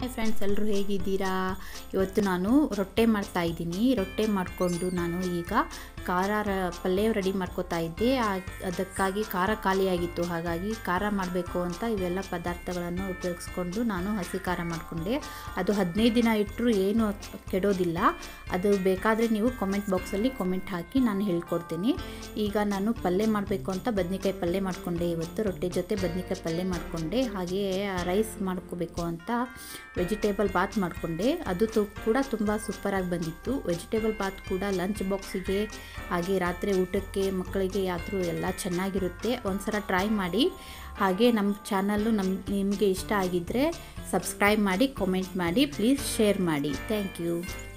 hi friends ಎಲ್ಲರೂ ಹೇಗಿದ್ದೀರಾ ಇವತ್ತು ನಾನು ರೊಟ್ಟೆ ಮಾಡ್ತಾ ಇದ್ದೀನಿ ರೊಟ್ಟೆ ಮಾಡಿಕೊಂಡು ನಾನು ಈಗ ಖಾರ ರ- ಪಲ್ಯ ರೆಡಿ ಮಾಡ್ಕೋತಾ ಇದ್ದೆ ಆ- ಅದಕ್ಕಾಗಿ ಖಾರ ಖಾಲಿಯಾಗಿತ್ತು ಹಾಗಾಗಿ ಖಾರ ಮಾಡಬೇಕು ಅಂತ ಇವೆಲ್ಲ ಪದಾರ್ಥಗಳನ್ನು ಉಪಯೋಗಿಸ್ಕೊಂಡು ನಾನು ಹಸಿ ಖಾರ ಮಾಡಿಕೊಂಡೆ ಅದು ಹದಿನೈದು ದಿನ ಇಟ್ಟರು ಏನು ಕೆಡೋದಿಲ್ಲ ಅದು ಬೇಕಾದರೆ ನೀವು ಕಾಮೆಂಟ್ ಬಾಕ್ಸಲ್ಲಿ ಕಾಮೆಂಟ್ ಹಾಕಿ ನಾನು ಹೇಳ್ಕೊಡ್ತೀನಿ ಈಗ ನಾನು ಪಲ್ಯ ಮಾಡಬೇಕು ಅಂತ ಬದ್ನಿಕಾಯಿ ಪಲ್ಯ ಮಾಡಿಕೊಂಡೆ ಇವತ್ತು ರೊಟ್ಟೆ ಜೊತೆ ಬದ್ನಿಕಾಯಿ ಪಲ್ಯ ಮಾಡಿಕೊಂಡೆ ಹಾಗೆ ರೈಸ್ ಮಾಡ್ಕೋಬೇಕು ಅಂತ ವೆಜಿಟೇಬಲ್ ಬಾತ್ ಮಾಡಿಕೊಂಡೆ ಅದು ತು ಕೂಡ ತುಂಬ ಸೂಪರಾಗಿ ಬಂದಿತ್ತು ವೆಜಿಟೇಬಲ್ ಬಾತ್ ಕೂಡ ಲಂಚ್ ಬಾಕ್ಸಿಗೆ ಹಾಗೆ ರಾತ್ರಿ ಊಟಕ್ಕೆ ಮಕ್ಕಳಿಗೆ ಯಾತ್ರು ಎಲ್ಲ ಚೆನ್ನಾಗಿರುತ್ತೆ ಒಂದ್ಸಲ ಟ್ರೈ ಮಾಡಿ ಹಾಗೆ ನಮ್ಮ ಚಾನಲ್ಲು ನಮ್ಮ ನಿಮಗೆ ಇಷ್ಟ ಆಗಿದ್ದರೆ ಸಬ್ಸ್ಕ್ರೈಬ್ ಮಾಡಿ ಕಾಮೆಂಟ್ ಮಾಡಿ ಪ್ಲೀಸ್ ಶೇರ್ ಮಾಡಿ ಥ್ಯಾಂಕ್ ಯು